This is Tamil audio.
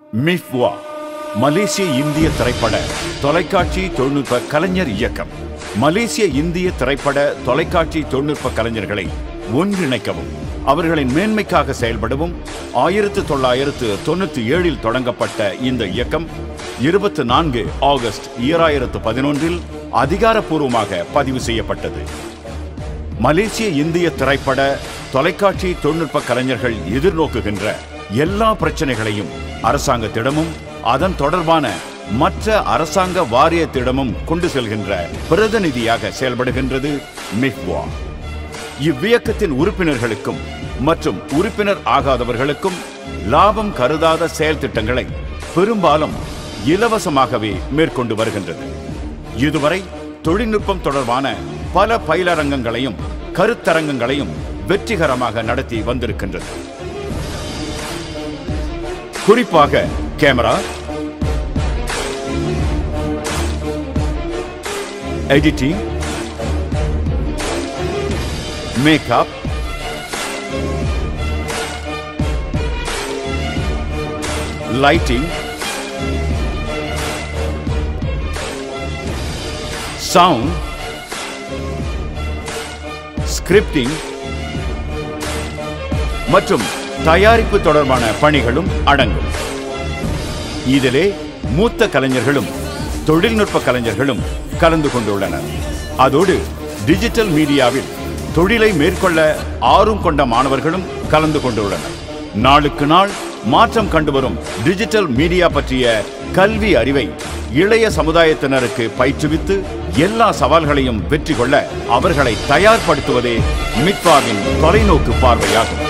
மிஃப்வா மலேசிய இந்திய திரைப்பட தொலைக்காட்சி தொழில்நுட்ப கலைஞர் இயக்கம் மலேசிய இந்திய திரைப்பட தொலைக்காட்சி தொழில்நுட்ப கலைஞர்களை ஒன்றிணைக்கவும் அவர்களின் மேன்மைக்காக செயல்படவும் ஆயிரத்து தொள்ளாயிரத்து தொண்ணூத்தி ஏழில் தொடங்கப்பட்ட இந்த இயக்கம் இருபத்தி நான்கு ஆகஸ்ட் ஈராயிரத்து பதினொன்றில் அதிகாரப்பூர்வமாக பதிவு செய்யப்பட்டது மலேசிய இந்திய திரைப்பட தொலைக்காட்சி தொழில்நுட்ப கலைஞர்கள் எதிர்நோக்குகின்ற எல்லா பிரச்சனைகளையும் அரசாங்கத்திடமும் அதன் தொடர்பான மற்ற அரசாங்க வாரியத்திடமும் கொண்டு செல்கின்ற பிரதிநிதியாக செயல்படுகின்றது மிஃப்வா இவ்வியக்கத்தின் உறுப்பினர்களுக்கும் மற்றும் உறுப்பினர் ஆகாதவர்களுக்கும் லாபம் கருதாத செயல் திட்டங்களை பெரும்பாலும் இலவசமாகவே மேற்கொண்டு வருகின்றது இதுவரை தொழில்நுட்பம் தொடர்பான பல பயிலரங்கங்களையும் கருத்தரங்கங்களையும் வெற்றிகரமாக நடத்தி வந்திருக்கின்றது குறிப்பாக camera editing makeup lighting sound scripting மற்றும் தயாரிப்பு தொடர்பான பணிகளும் அடங்கும் இதிலே மூத்த கலைஞர்களும் தொழில்நுட்ப கலைஞர்களும் கலந்து கொண்டுள்ளனர் அதோடு டிஜிட்டல் மீடியாவில் தொழிலை மேற்கொள்ள ஆர்வம் கொண்ட மாணவர்களும் கலந்து கொண்டுள்ளனர் நாளுக்கு நாள் மாற்றம் கண்டுவரும் டிஜிட்டல் மீடியா பற்றிய கல்வி அறிவை இளைய சமுதாயத்தினருக்கு பயிற்றுவித்து எல்லா சவால்களையும் வெற்றி கொள்ள அவர்களை தயார்படுத்துவதே மித்வாவின் தொலைநோக்கு பார்வையாகும்